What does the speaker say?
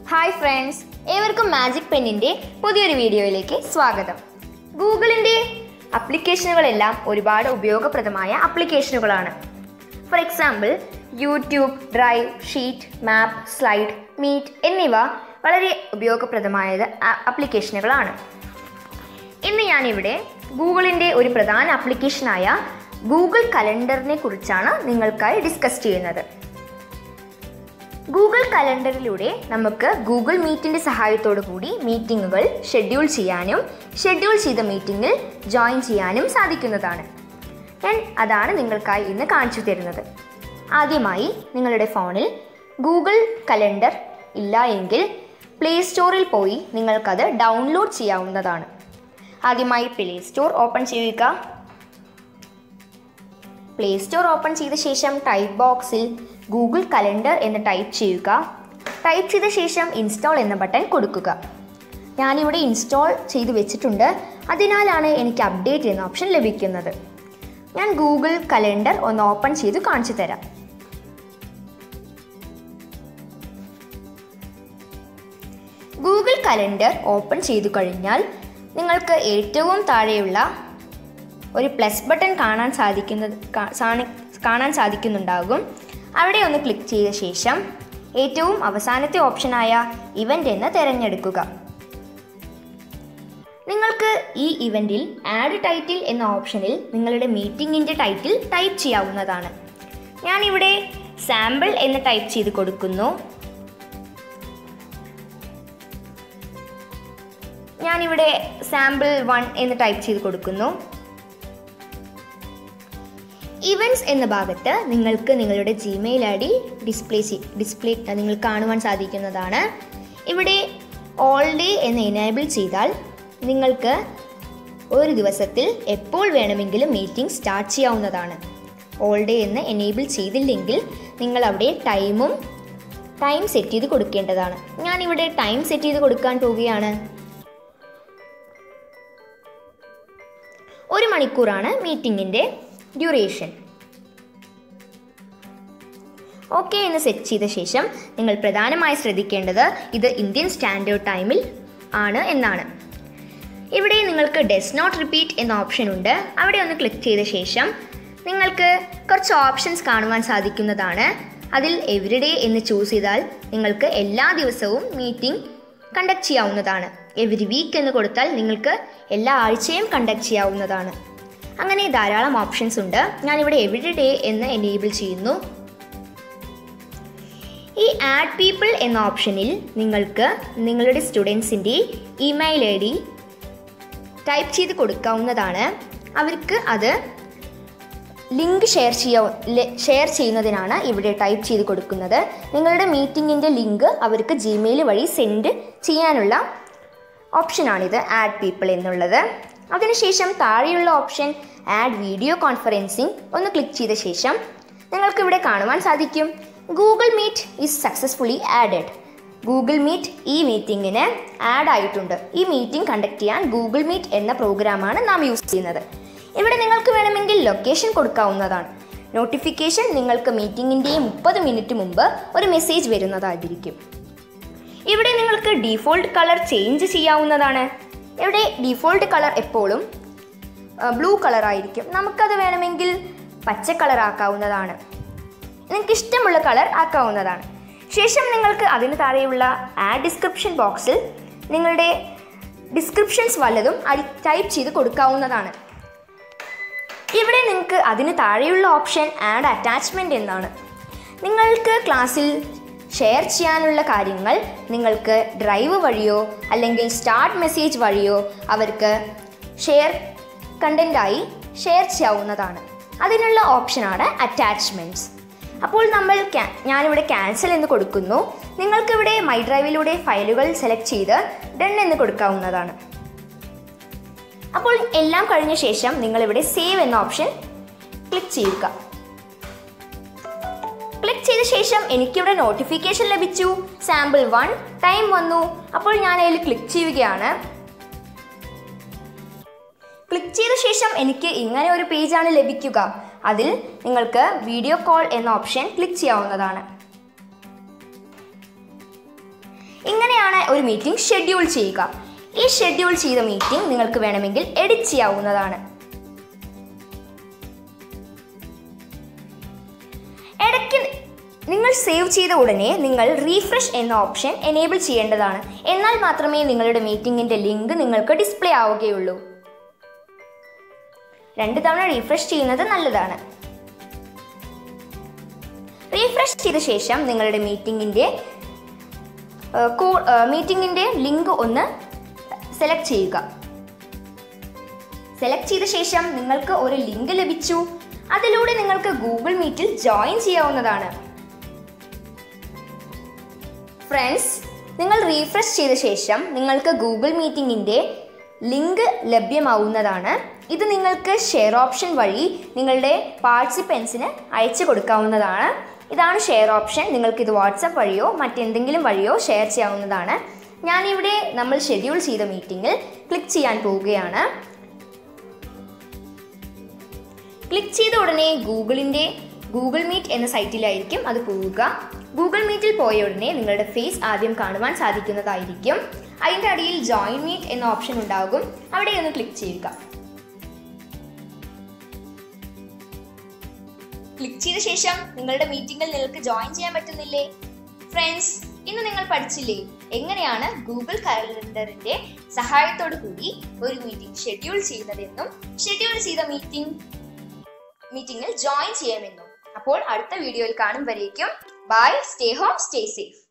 hi friends ഏവർക്കും magic പെന്നിൻ്റെ പുതിയൊരു വീഡിയോയിലേക്ക് സ്വാഗതം ഗൂഗിളിൻ്റെ അപ്ലിക്കേഷനുകളെല്ലാം ഒരുപാട് ഉപയോഗപ്രദമായ അപ്ലിക്കേഷനുകളാണ് for example YouTube drive sheet map slide meet എന്നിവ വളരെ ഉപയോഗപ്രദമായ അപ്ലിക്കേഷനുകളാണ് ഇന്ന് ഞാനിവിടെ ഗൂഗിളിൻ്റെ ഒരു പ്രധാന ആപ്ലിക്കേഷനായ ഗൂഗിൾ കലണ്ടറിനെ കുറിച്ചാണ് നിങ്ങൾക്കായി ഡിസ്കസ് ചെയ്യുന്നത് ഗൂഗിൾ കലണ്ടറിലൂടെ നമുക്ക് ഗൂഗിൾ മീറ്റിൻ്റെ സഹായത്തോടു കൂടി മീറ്റിങ്ങുകൾ ഷെഡ്യൂൾ ചെയ്യാനും ഷെഡ്യൂൾ ചെയ്ത മീറ്റിങ്ങിൽ ജോയിൻ ചെയ്യാനും സാധിക്കുന്നതാണ് ഞാൻ അതാണ് നിങ്ങൾക്കായി ഇന്ന് കാണിച്ചു തരുന്നത് ആദ്യമായി നിങ്ങളുടെ ഫോണിൽ ഗൂഗിൾ കലണ്ടർ ഇല്ല എങ്കിൽ പ്ലേ സ്റ്റോറിൽ പോയി നിങ്ങൾക്കത് ഡൗൺലോഡ് ചെയ്യാവുന്നതാണ് ആദ്യമായി പ്ലേ സ്റ്റോർ ഓപ്പൺ ചെയ്യുക പ്ലേ സ്റ്റോർ ഓപ്പൺ ചെയ്ത ശേഷം ടൈപ്പ് ബോക്സിൽ ഗൂഗിൾ കലണ്ടർ എന്ന് ടൈപ്പ് ചെയ്യുക ടൈപ്പ് ചെയ്ത ശേഷം ഇൻസ്റ്റാൾ എന്ന ബട്ടൺ കൊടുക്കുക ഞാനിവിടെ ഇൻസ്റ്റാൾ ചെയ്ത് വെച്ചിട്ടുണ്ട് അതിനാലാണ് എനിക്ക് അപ്ഡേറ്റ് എന്ന ഓപ്ഷൻ ലഭിക്കുന്നത് ഞാൻ ഗൂഗിൾ കലണ്ടർ ഒന്ന് ഓപ്പൺ ചെയ്ത് കാണിച്ചു തരാം ഗൂഗിൾ കലണ്ടർ ഓപ്പൺ ചെയ്തു കഴിഞ്ഞാൽ നിങ്ങൾക്ക് ഏറ്റവും താഴെയുള്ള ഒരു പ്ലസ് ബട്ടൺ കാണാൻ സാധിക്കുന്നത് കാ- സാണി- കാണാൻ സാധിക്കുന്നുണ്ടാകും അവിടെ ഒന്ന് ക്ലിക്ക് ചെയ്ത ശേഷം ഏറ്റവും അവസാനത്തെ ഓപ്ഷനായ ഇവൻ്റ് എന്ന് തിരഞ്ഞെടുക്കുക നിങ്ങൾക്ക് ഈ ഇവൻറ്റിൽ ആഡ് ടൈറ്റിൽ എന്ന ഓപ്ഷനിൽ നിങ്ങളുടെ മീറ്റിംഗിൻ്റെ ടൈറ്റിൽ ടൈപ്പ് ചെയ്യാവുന്നതാണ് ഞാനിവിടെ സാമ്പിൾ എന്ന് ടൈപ്പ് ചെയ്ത് കൊടുക്കുന്നു ഞാനിവിടെ സാമ്പിൾ വൺ എന്ന് ടൈപ്പ് ചെയ്ത് കൊടുക്കുന്നു ഇവൻറ്റ്സ് എന്ന ഭാഗത്ത് നിങ്ങൾക്ക് നിങ്ങളുടെ Gmail I D display display നിങ്ങൾ കാണുവാൻ സാധിക്കുന്നതാണ് ഇവിടെ ഓൾ ഡേ എന്ന് എനേബിൾ ചെയ്താൽ നിങ്ങൾക്ക് ഒരു ദിവസത്തിൽ എപ്പോൾ വേണമെങ്കിലും മീറ്റിംഗ് സ്റ്റാർട്ട് ചെയ്യാവുന്നതാണ് ഓൾ ഡേ എന്ന് എനേബിൾ ചെയ്തില്ലെങ്കിൽ നിങ്ങൾ അവിടെ ടൈമും ടൈം സെറ്റ് ചെയ്ത് കൊടുക്കേണ്ടതാണ് ഞാനിവിടെ ടൈം സെറ്റ് ചെയ്ത് കൊടുക്കാൻ പോവുകയാണ് ഒരു മണിക്കൂറാണ് മീറ്റിങ്ങിൻ്റെ ഡ്യൂറേഷൻ ഓക്കെ എന്ന് സെറ്റ് ചെയ്ത ശേഷം നിങ്ങൾ പ്രധാനമായി ശ്രദ്ധിക്കേണ്ടത് ഇത് ഇന്ത്യൻ സ്റ്റാൻഡേർഡ് ടൈമിൽ ആണ് എന്നാണ് ഇവിടെ നിങ്ങൾക്ക് ഡെസ് നോട്ട് റിപ്പീറ്റ് എന്ന ഓപ്ഷൻ ഉണ്ട് അവിടെ ഒന്ന് ക്ലിക്ക് ചെയ്ത ശേഷം നിങ്ങൾക്ക് കുറച്ച് ഓപ്ഷൻസ് കാണുവാൻ സാധിക്കുന്നതാണ് അതിൽ എവരിഡേ എന്ന് ചൂസ് ചെയ്താൽ നിങ്ങൾക്ക് എല്ലാ ദിവസവും മീറ്റിംഗ് കണ്ടക്ട് ചെയ്യാവുന്നതാണ് എവരി വീക്ക് എന്ന് കൊടുത്താൽ നിങ്ങൾക്ക് എല്ലാ ആഴ്ചയും കണ്ടക്ട് ചെയ്യാവുന്നതാണ് അങ്ങനെ ധാരാളം ഓപ്ഷൻസ് ഉണ്ട് ഞാനിവിടെ എവരി ഡേ എന്ന് എനേബിൾ ചെയ്യുന്നു ഈ ആഡ് പീപ്പിൾ എന്ന ഓപ്ഷനിൽ നിങ്ങൾക്ക് നിങ്ങളുടെ സ്റ്റുഡൻസിൻ്റെ ഇമെയിൽ ഐ ഡി ടൈപ്പ് ചെയ്ത് കൊടുക്കാവുന്നതാണ് അവർക്ക് അത് ലിങ്ക് ഷെയർ ചെയ്യാ ഷെയർ ചെയ്യുന്നതിനാണ് ഇവിടെ ടൈപ്പ് ചെയ്ത് കൊടുക്കുന്നത് നിങ്ങളുടെ മീറ്റിങ്ങിൻ്റെ ലിങ്ക് അവർക്ക് ജിമെയിൽ വഴി സെൻഡ് ചെയ്യാനുള്ള ഓപ്ഷനാണിത് ആഡ് പീപ്പിൾ എന്നുള്ളത് അതിനുശേഷം താഴെയുള്ള ഓപ്ഷൻ ആഡ് വീഡിയോ കോൺഫറൻസിങ് ഒന്ന് ക്ലിക്ക് ചെയ്ത ശേഷം നിങ്ങൾക്ക് ഇവിടെ കാണുവാൻ സാധിക്കും Google Meet is successfully added Google Meet ഈ മീറ്റിങ്ങിന് ആഡ് ആയിട്ടുണ്ട് ഈ മീറ്റിംഗ് കണ്ടക്ട് ചെയ്യാൻ ഗൂഗിൾ മീറ്റ് എന്ന പ്രോഗ്രാമാണ് നാം യൂസ് ചെയ്യുന്നത് ഇവിടെ നിങ്ങൾക്ക് വേണമെങ്കിൽ ലൊക്കേഷൻ കൊടുക്കാവുന്നതാണ് നോട്ടിഫിക്കേഷൻ നിങ്ങൾക്ക് മീറ്റിംഗിൻ്റെ മുപ്പത് മിനിറ്റ് മുമ്പ് ഒരു മെസ്സേജ് വരുന്നതായിരിക്കും ഇവിടെ നിങ്ങൾക്ക് ഡീഫോൾട്ട് കളർ ചേഞ്ച് ചെയ്യാവുന്നതാണ് ഇവിടെ ഡീഫോൾട്ട് കളർ എപ്പോഴും ബ്ലൂ കളർ ആയിരിക്കും നമുക്കത് വേണമെങ്കിൽ പച്ച കളർ ആക്കാവുന്നതാണ് നിങ്ങൾക്ക് ഇഷ്ടമുള്ള കളർ ആക്കാവുന്നതാണ് ശേഷം നിങ്ങൾക്ക് അതിന് താഴെയുള്ള ആഡ് ഡിസ്ക്രിപ്ഷൻ ബോക്സിൽ നിങ്ങളുടെ ഡിസ്ക്രിപ്ഷൻസ് വല്ലതും അടി ടൈപ്പ് ചെയ്ത് കൊടുക്കാവുന്നതാണ് ഇവിടെ നിങ്ങൾക്ക് അതിന് താഴെയുള്ള ഓപ്ഷൻ ആഡ് അറ്റാച്ച്മെൻറ്റ് എന്നാണ് നിങ്ങൾക്ക് ക്ലാസ്സിൽ ഷെയർ ചെയ്യാനുള്ള കാര്യങ്ങൾ നിങ്ങൾക്ക് ഡ്രൈവ് വഴിയോ അല്ലെങ്കിൽ സ്റ്റാർട്ട് മെസ്സേജ് വഴിയോ അവർക്ക് ഷെയർ കണ്ടൻ്റായി ഷെയർ ചെയ്യാവുന്നതാണ് അതിനുള്ള ഓപ്ഷനാണ് അറ്റാച്ച്മെൻറ്റ്സ് അപ്പോൾ നമ്മൾ ക്യാ- ഞാനിവിടെ ക്യാൻസൽ എന്ന് കൊടുക്കുന്നു നിങ്ങൾക്കിവിടെ മൈ ഡ്രൈവിലൂടെ ഫയലുകൾ സെലക്ട് ചെയ്ത് ഡൺ എന്ന് കൊടുക്കാവുന്നതാണ് അപ്പോൾ എല്ലാം കഴിഞ്ഞ ശേഷം നിങ്ങളിവിടെ സേവ് എന്ന ഓപ്ഷൻ ക്ലിക്ക് ചെയ്യുക ക്ലിക്ക് ചെയ്ത ശേഷം എനിക്കിവിടെ നോട്ടിഫിക്കേഷൻ ലഭിച്ചു സാമ്പിൾ വൺ ടൈം വന്നു അപ്പോൾ ഞാൻ അതിൽ ക്ലിക്ക് ചെയ്യുകയാണ് ക്ലിക്ക് ചെയ്ത ശേഷം എനിക്ക് ഇങ്ങനെ ഒരു പേജാണ് ലഭിക്കുക അതിൽ നിങ്ങൾക്ക് വീഡിയോ കോൾ എന്ന ഓപ്ഷൻ ക്ലിക്ക് ചെയ്യാവുന്നതാണ് ഒരു മീറ്റിംഗ് ഷെഡ്യൂൾ ചെയ്യുക ഈ ഷെഡ്യൂൾ ചെയ്ത മീറ്റിംഗ് നിങ്ങൾക്ക് വേണമെങ്കിൽ എഡിറ്റ് ചെയ്യാവുന്നതാണ് ഇടയ്ക്ക് നിങ്ങൾ സേവ് ചെയ്ത ഉടനെ നിങ്ങൾ റീഫ്രഷ് എന്ന ഓപ്ഷൻ എനേബിൾ ചെയ്യേണ്ടതാണ് എന്നാൽ മാത്രമേ നിങ്ങളുടെ മീറ്റിംഗിന്റെ ലിങ്ക് നിങ്ങൾക്ക് ഡിസ്പ്ലേ ആവുകയുള്ളൂ രണ്ട് തവണ റീഫ്രഷ് ചെയ്യുന്നത് നല്ലതാണ് റീഫ്രഷ് ചെയ്ത ശേഷം നിങ്ങളുടെ മീറ്റിംഗിന്റെ മീറ്റിംഗിന്റെ ലിങ്ക് ഒന്ന് സെലക്ട് ചെയ്യുക സെലക്ട് ചെയ്ത ശേഷം നിങ്ങൾക്ക് ഒരു ലിങ്ക് ലഭിച്ചു അതിലൂടെ നിങ്ങൾക്ക് ഗൂഗിൾ മീറ്റിൽ ജോയിൻ ചെയ്യാവുന്നതാണ് ഫ്രണ്ട്സ് നിങ്ങൾ റീഫ്രഷ് ചെയ്ത ശേഷം നിങ്ങൾക്ക് ഗൂഗിൾ മീറ്റിംഗിൻ്റെ ലിങ്ക് ലഭ്യമാവുന്നതാണ് ഇത് നിങ്ങൾക്ക് ഷെയർ ഓപ്ഷൻ വഴി നിങ്ങളുടെ പാർട്ടിസിപ്പൻസിന് അയച്ചു കൊടുക്കാവുന്നതാണ് ഇതാണ് ഷെയർ ഓപ്ഷൻ നിങ്ങൾക്ക് ഇത് വാട്സപ്പ് വഴിയോ മറ്റെന്തെങ്കിലും വഴിയോ ഷെയർ ചെയ്യാവുന്നതാണ് ഞാനിവിടെ നമ്മൾ ഷെഡ്യൂൾ ചെയ്ത മീറ്റിങ്ങിൽ ക്ലിക്ക് ചെയ്യാൻ പോവുകയാണ് ക്ലിക്ക് ചെയ്ത ഉടനെ ഗൂഗിളിൻ്റെ ഗൂഗിൾ മീറ്റ് എന്ന സൈറ്റിലായിരിക്കും അത് പോവുക ഗൂഗിൾ മീറ്റിൽ പോയ ഉടനെ നിങ്ങളുടെ ഫേസ് ആദ്യം കാണുവാൻ സാധിക്കുന്നതായിരിക്കും അതിൻ്റെ അടിയിൽ ജോയിൻ മീറ്റ് എന്ന ഓപ്ഷൻ ഉണ്ടാകും അവിടെ ഒന്ന് ക്ലിക്ക് ചെയ്യുക ക്ലിക്ക് ചെയ്ത ശേഷം നിങ്ങളുടെ മീറ്റിംഗിൽ നിങ്ങൾക്ക് ജോയിൻ ചെയ്യാൻ പറ്റുന്നില്ലേ ഫ്രണ്ട്സ് ഇന്ന് നിങ്ങൾ പഠിച്ചില്ലേ എങ്ങനെയാണ് ഗൂഗിൾ കലണ്ടറിന്റെ സഹായത്തോടു കൂടി ഒരു മീറ്റിംഗ് ഷെഡ്യൂൾ ചെയ്യുന്നതെന്നും ഷെഡ്യൂൾ ചെയ്ത മീറ്റിംഗ് മീറ്റിംഗിൽ ജോയിൻ ചെയ്യാമെന്നും അപ്പോൾ അടുത്ത വീഡിയോയിൽ കാണും വരേക്കും bye stay home stay safe